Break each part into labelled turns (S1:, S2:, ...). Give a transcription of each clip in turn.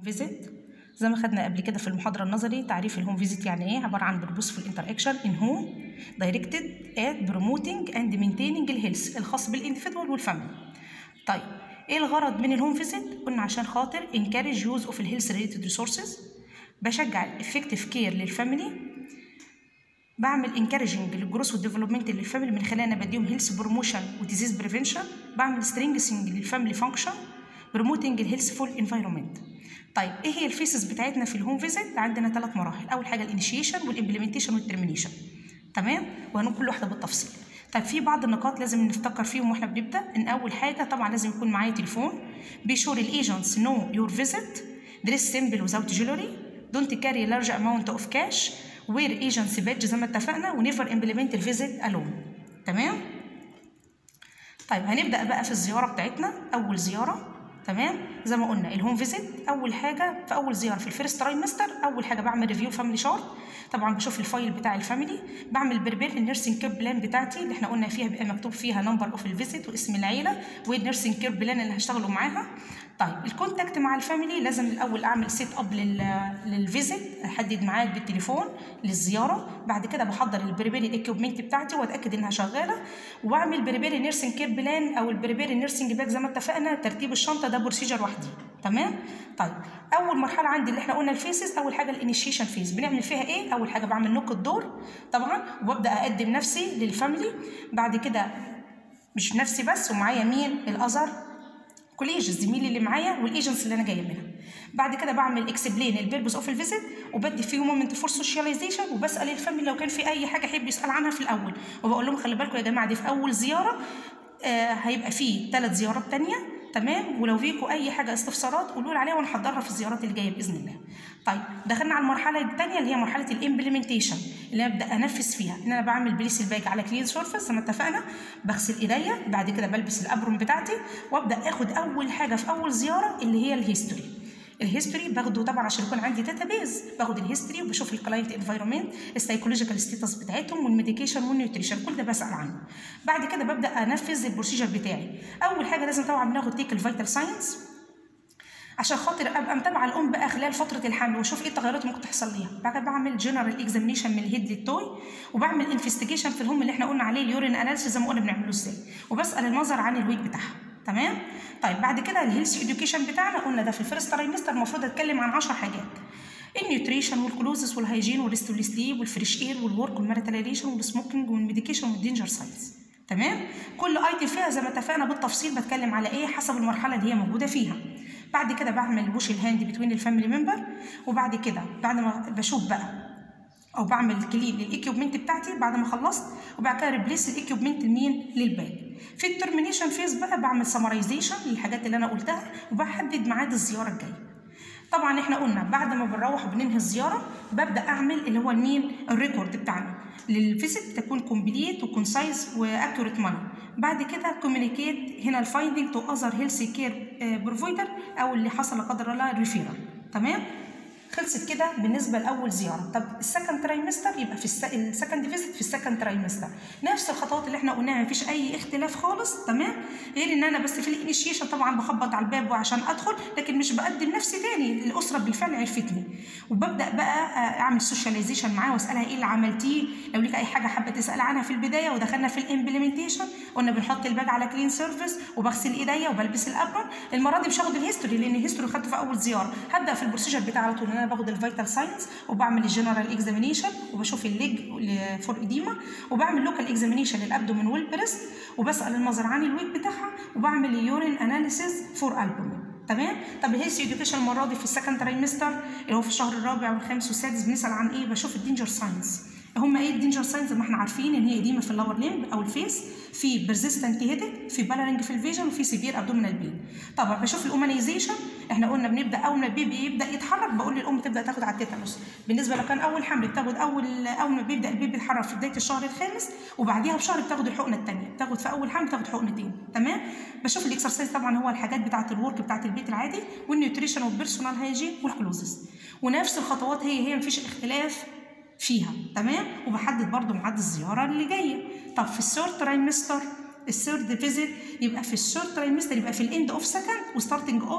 S1: فيزيت زي ما خدنا قبل كده في المحاضرة النظري تعريف الهوم فيزيت يعني ايه عبارة عن purposeful interaction in home directed at promoting and maintaining الهيلث الخاص بالانديفيدوال والفاميلي طيب ايه الغرض من الهوم فيزيت قلنا عشان خاطر encourage use of الهيلث related resources بشجع الافكتيف كير للفاميلي بعمل انكارجنج للجروس والديفلوبمنت للفاميلي من خلال انا بديهم هيلث بروموشن وديزيز بريفنشن بعمل سترينجسنج للفاميلي فانكشن بروموتنج الهيلثفول انفايرمنت طيب ايه هي الفيسز بتاعتنا في الهوم فيزيت عندنا ثلاث مراحل اول حاجه الانيشيشن والامبلمنتيشن والترمينيشن تمام وهنقول كل واحده بالتفصيل طيب في بعض النقاط لازم نفتكر فيهم واحنا بنبدا ان اول حاجه طبعا لازم يكون معايا تليفون بيشور الايجنتس نو يور فيزيت دريس سيمبل وزاوت جولري دونت كاري لارج اماونت اوف كاش وير ايجنسي بادج زي ما اتفقنا ونيفر امبلمنت الفيزيت الون تمام طيب هنبدا بقى في الزياره بتاعتنا اول زياره تمام زي ما قلنا الهوم فيزيت اول حاجه في اول زياره في الفيرست ترايمستر اول حاجه بعمل ريفيو فاميلي شارت طبعا بشوف الفايل بتاع الفاميلي بعمل بريبير النيرسينج كير بلان بتاعتي اللي احنا قلنا فيها بيبقى مكتوب فيها نمبر اوف الفيزيت واسم العيله والنيرسينج كير بلان اللي هشتغلوا معاها طيب الكونتاكت مع الفاميلي لازم الاول اعمل سيت اب للفيزيت احدد ميعاد بالتليفون للزياره بعد كده بحضر البريبير الاكيوبمنت بتاعتي واتاكد انها شغاله واعمل بريبير النيرسينج كير بلان او البريبير النيرسينج باك زي ما اتفقنا ترتيب الشنطه ده بروسيجر وحدي تمام طيب اول مرحله عندي اللي احنا قلنا الفيسز اول حاجه الانيشيشن فيز بنعمل فيها ايه اول حاجه بعمل نوك الدور طبعا وابدا اقدم نفسي للفاميلي بعد كده مش نفسي بس ومعايا مين الاذر كوليج زميلي اللي معايا والايجنتس اللي انا جايه منها بعد كده بعمل اكسبلين البيربز اوف الفيزيت وبدي فيه مومنت فور سوشياليزيشن وبسال الفاميلي لو كان في اي حاجه يحب يسال عنها في الاول وبقول لهم خلي بالكم يا جماعه دي في اول زياره آه هيبقى فيه ثلاث زيارات تانية تمام ولو فيكم اي حاجه استفسارات قولوا لي عليها ونحضرها في الزيارات اللي جايه باذن الله طيب دخلنا على المرحله الثانيه اللي هي مرحله الامبلمنتيشن اللي انا ابدا انفذ فيها ان انا بعمل بليس الباج على كلين سيرفيس زي ما اتفقنا بغسل ايديا بعد كده بلبس الابرم بتاعتي وابدا اخد اول حاجه في اول زياره اللي هي الهيستوري الهيستوري باخده طبعا عشان يكون عندي داتابيز باخد الهيستوري وبشوف الكلاينت انفايرمنت السايكولوجيكال ستيتس بتاعتهم والميديكيشن والنيوتريشن كل ده بسال عنه بعد كده ببدا انفذ البروسيجر بتاعي اول حاجه لازم طبعا بناخد تيك الفيتال ساينس عشان خاطر ابقى متابعه الام بقى خلال فتره الحمل واشوف ايه التغيرات اللي ممكن تحصل ليها بعد كده بعمل جنرال اكزامينيشن من الهيد للتوي وبعمل انفستيجيشن في الهم اللي احنا قلنا عليه اليورين اناليسيس زي ما قلنا بنعمله ازاي وبسال المظهر عن الويت بتاعها تمام طيب بعد كده الهيلث اديوكيشن بتاعنا قلنا ده في الفيرست ترايمستر المفروض اتكلم عن 10 حاجات النيوتريشن والكلوزس والهيجين والريست والسليب والفريش اير والورك والماريتاليشن والسموكينج والميديكيشن والدينجر ساينز تمام كل ايتم فيها زي ما اتفقنا بالتفصيل بتكلم على ايه حسب المرحله اللي هي موجوده فيها بعد كده بعمل بوش الهاند بتوين الفاميلي ممبر وبعد كده بعد ما بشوف بقى او بعمل كلين للايكيوبمنت بتاعتي بعد ما خلصت وبعد كده ريبليس الايكيوبمنت لمين للباك في الترمينيشن فيز بقى بعمل سمرايزيشن للحاجات اللي انا قلتها وبحدد ميعاد الزياره الجايه طبعا احنا قلنا بعد ما بنروح وبننهي الزياره ببدا اعمل اللي هو المين الريكورد بتاعنا للفيزيت تكون كومبليت وكونسايز واكيوريت مانر بعد كده كوميونيكيت هنا الفايندنج تو اذر هيلث كير بروفايدر او اللي حصل لا قدر الله ريفيرال تمام خلصت كده بالنسبه لاول زياره طب السكند ترايمستر يبقى في السكند فيزيت في السكند ترايمستر نفس الخطوات اللي احنا قلناها مفيش اي اختلاف خالص تمام غير ان انا بس في الانيشيشن طبعا بخبط على الباب وعشان ادخل لكن مش بقدم نفسي تاني الاسره بالفعل عرفتني وببدا بقى اعمل سوشياليزيشن معاها واسالها ايه اللي عملتيه لو ليك اي حاجه حابه تسال عنها في البدايه ودخلنا في الامبلمنتيشن قلنا بنحط الباج على كلين سيرفيس وبغسل ايديا وبلبس الابرون المره دي مش هاخد الهيستوري لان الهيستوري خدته في اول زياره هبدا في البروسيجر بتاع على طول انا باخد الفيتال ساينس وبعمل الجنرال اكزامينيشن وبشوف الليج فور اديما وبعمل لوكال اكزامينيشن للابدومين والبريست وبسال المظهر عن الويت بتاعها وبعمل اليورين اناليسيز فور البومين تمام طب الهيلث اديوكيشن المره دي في السكند ترايمستر اللي هو في الشهر الرابع والخامس والسادس بنسال عن ايه بشوف الدينجر ساينس هم ايه الدينجر ساينز زي ما احنا عارفين ان هي اديمه في اللور ليمب او الفيس في بيرزيستنت هيدك في بالرنج في الفيجن وفي سيفير ابدومينال بين طبعا بشوف الاومانيزيشن احنا قلنا بنبدا اول ما البيبي يبدا يتحرك بقول للام تبدا تاخد على التيتانوس بالنسبه لو كان اول حمل بتاخد اول اول ما بيبدا البيبي يتحرك في بدايه الشهر الخامس وبعديها بشهر بتاخد الحقنه الثانيه بتاخد في اول حمل بتاخد حقنتين تمام بشوف الاكسرسايز طبعا هو الحاجات بتاعه الورك بتاعه البيت العادي والنيوتريشن والبيرسونال هايجين والكلوزز ونفس الخطوات هي هي مفيش اختلاف فيها تمام وبحدد برضو ميعاد الزياره اللي جايه طب في الثيرد ترايمستر الثيرد فيزيت يبقى في الثيرد ترايمستر يبقى في الاند اوف سكند وستارتنج اوف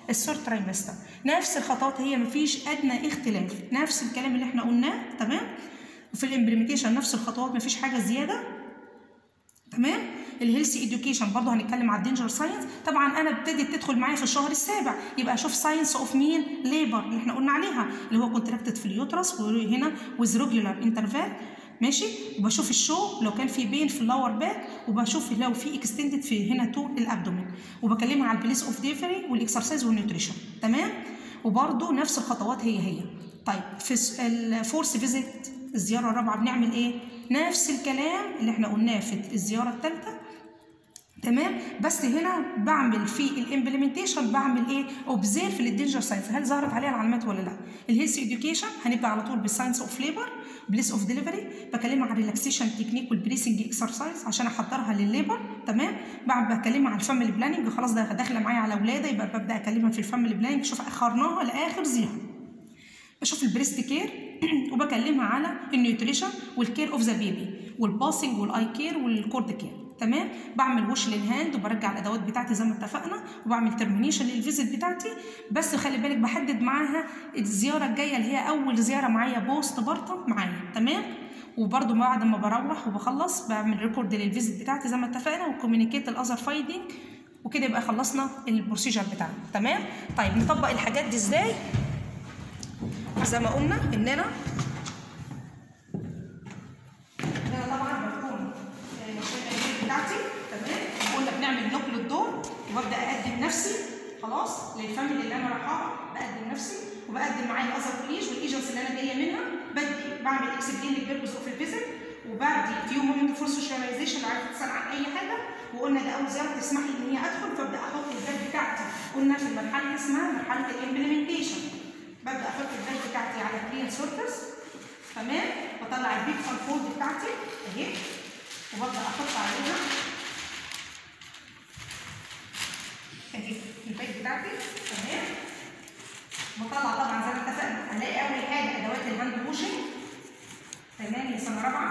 S1: الثيرد ترايمستر نفس الخطوات هي مفيش ادنى اختلاف نفس الكلام اللي احنا قلناه تمام وفي الامبلمنتيشن نفس الخطوات مفيش حاجه زياده تمام الهيلثي اديوكيشن برضه هنتكلم على الدينجر ساينس طبعا انا ابتدت تدخل معايا في الشهر السابع يبقى اشوف ساينس اوف مين ليبر اللي احنا قلنا عليها اللي هو كونتراكتد في اليوترس وهنا ويز ريجولار انترفال ماشي وبشوف الشو لو كان في بين في اللور باك وبشوف لو في اكستندد في هنا تو الابدومين وبكلمها على البليس اوف ديفري والاكسرسايز والنيوتريشن تمام وبرده نفس الخطوات هي هي طيب في الفورس فيزيت الزياره الرابعه بنعمل ايه نفس الكلام اللي احنا قلناه في الزياره الثالثه تمام بس هنا بعمل في الامبلمنتيشن بعمل ايه اوبزيرف للدينجر ساينس هل ظهرت عليها العلامات ولا لا الهيلث اديوكيشن هنبدا على طول بالساينس اوف ليبر بليس اوف ديليفري بكلمها عن الريلاكسيشن تكنيك والبريسنج اكسرسايز عشان احضرها للليبر تمام بعد بكلمها عن الفاميلي بلاننج خلاص ده داخله معايا على ولاده يبقى ببدا اكلمها في الفاميلي بلاننج شوف اخرناها لاخر زياره بشوف البريست كير وبكلمها على النيوتريشن والكير اوف ذا بيبي والباسنج والاي كير والكورد كير تمام بعمل وش للهاند وبرجع الادوات بتاعتي زي ما اتفقنا وبعمل ترمينيشن للفيزيت بتاعتي بس خلي بالك بحدد معاها الزياره الجايه اللي هي اول زياره معايا بوست بارتم معايا تمام وبرده بعد ما بروح وبخلص بعمل ريكورد للفيزيت بتاعتي زي ما اتفقنا وكوميونيكيت الاذر فايندنج وكده يبقى خلصنا البروسيجر بتاعنا تمام طيب نطبق الحاجات دي ازاي زي ما قلنا اننا انا طبعا بكون الشركه بتاعتي تمام قلنا بنعمل لوك للدور وببدا اقدم نفسي خلاص للفاميلي اللي انا رايحاها بقدم نفسي وبقدم معايا الاذر كوليج والايجنس اللي انا جايه منها بدي بعمل اكسبلين للبيربز اوف الفيزيت وبدي فيو مومنت فور سوشياليزيشن لو عايزه تسال عن اي حاجه وقلنا ده اول زياره تسمح لي ان هي ادخل فابدا احط الباب بتاعتي قلنا في المرحله اللي اسمها مرحله الامبلمنتيشن ببدا احط الباب بتاعتي على كلين سيرفيس تمام بطلع البيك فولد بتاعتي اهي وببدا احط عليها اهي البيك بتاعتي تمام بطلع طبعا زي ما اتفقنا هلاقي اول حاجه ادوات الهاند ووشنج تمام يا سنه رابعه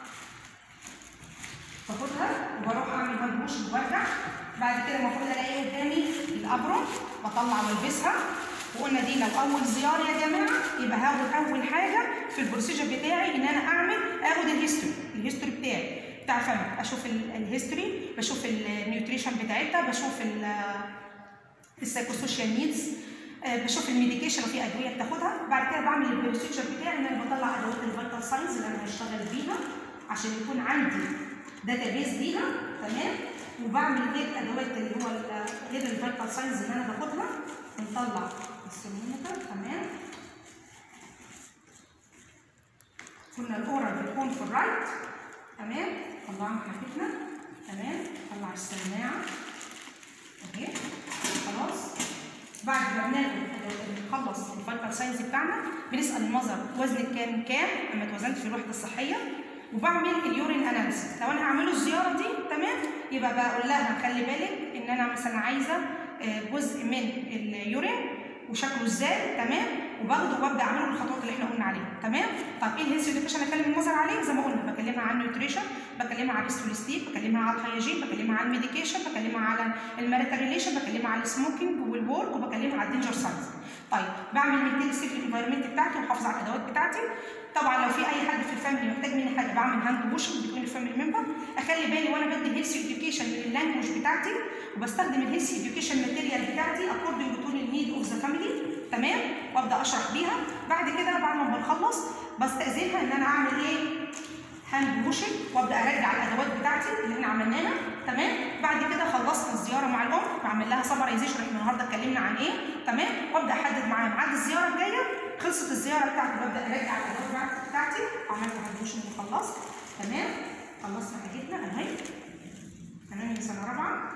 S1: باخدها وبروح اعمل هاند ووشنج وارجع بعد كده المفروض الاقي قدامي الابرون بطلع والبسها وقلنا دي لو اول زياره يا جماعه يبقى هاخد اول حاجه في البروسيجر بتاعي ان انا اعمل اخد الهيستوري الهيستوري بتاعي بتاع الفاميلي اشوف الهيستوري بشوف النيوتريشن بتاعتها بشوف السايكوسوشيال نيدز بشوف الميديكيشن وفي ادويه بتاخدها بعد كده بعمل البروسيجر بتاعي ان انا بطلع ادوات الفيتال ساينز اللي انا هشتغل بيها عشان يكون عندي داتا بيز ليها تمام وبعمل ايه الادوات اللي هو غير الفيتال ساينز اللي انا باخدها نطلع السيرمومتر تمام قلنا الاورال بتكون في الرايت تمام طلعنا حاجتنا تمام طلع السماعه اهي خلاص بعد ما بناخد نخلص الفيتال ساينز بتاعنا بنسال المذر وزنك كان كام لما اتوزنت في الوحده الصحيه وبعمل اليورين اناليسيس لو انا هعمله الزياره دي تمام يبقى بقول لها خلي بالك ان انا مثلا عايزه جزء من اليورين وشكله ازاي تمام وباخده وببدا اعمله بالخطوات اللي احنا قلنا عليها تمام طب ايه الهيلث اديوكيشن اكلم النظر عليه زي ما قلنا بكلمها عن النيوتريشن بكلمها عن الريست والسليب بكلمها على الهيجين بكلمها عن الميديكيشن بكلمها على الماريتال ريليشن بكلمها على السموكينج والورك وبكلمها على الدينجر ساينز طيب بعمل مينتين السيف الانفايرمنت بتاعتي وحافظ على الادوات بتاعتي طبعا لو في اي حد في الفاميلي محتاج مني حاجه بعمل هاند ووشنج بتكون الفاميلي ممبر اخلي بالي وانا بدي الهيلث اديوكيشن من اللانجوج بتاعتي وبستخدم الهيلث اديوكيشن ماتيريال بتاعتي اكوردنج تو النيد اوف ذا فاميلي تمام وابدا اشرح بيها بعد كده بعد ما بنخلص بستاذنها ان انا اعمل ايه هاند ووشنج وابدا ارجع الادوات بتاعتي اللي احنا عملناها تمام بعد كده خلصنا الزياره مع الام بعمل لها سمرايزيشن احنا النهارده اتكلمنا عن ايه تمام وابدا احدد معاها ميعاد الزياره الجايه خلصت الزياره بتاعتي ببدا ارجع الادوات بتاعتي عملت هاند ووشنج وخلصت تمام خلصنا حاجتنا اهي تمام يا سنه رابعه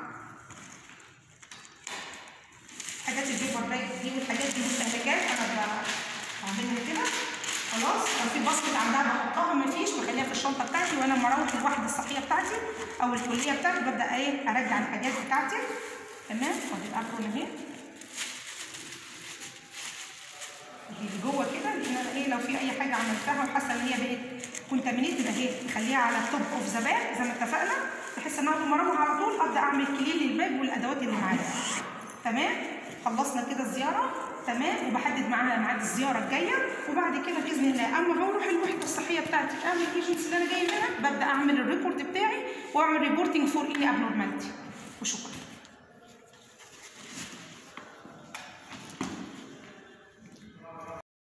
S1: حاجات البيبر باك دي والحاجات دي مستهلكات انا بعملها كده خلاص لو في باسكت عندها بحطها مفيش بخليها في الشنطه بتاعتي وانا لما اروح الوحده الصحيه بتاعتي او الكليه بتاعتي ببدا ايه ارجع الحاجات بتاعتي تمام ادي الابرون اهي هي جوه كده لان انا ايه لو في اي حاجه عملتها وحاسه ان هي بقت كونتامينيتد اهي نخليها على التوب اوف ذا باك زي ما اتفقنا بحيث ان انا لما اروح على طول ابدا اعمل كلين للباب والادوات اللي معايا تمام خلصنا كده الزياره تمام وبحدد معاها ميعاد الزياره الجايه وبعد كده باذن الله اما بروح الوحده الصحيه بتاعتي اعمل الايجنسي اللي انا جاي منها ببدا اعمل الريكورد بتاعي واعمل ريبورتنج فور اني ابنورماليتي وشكرا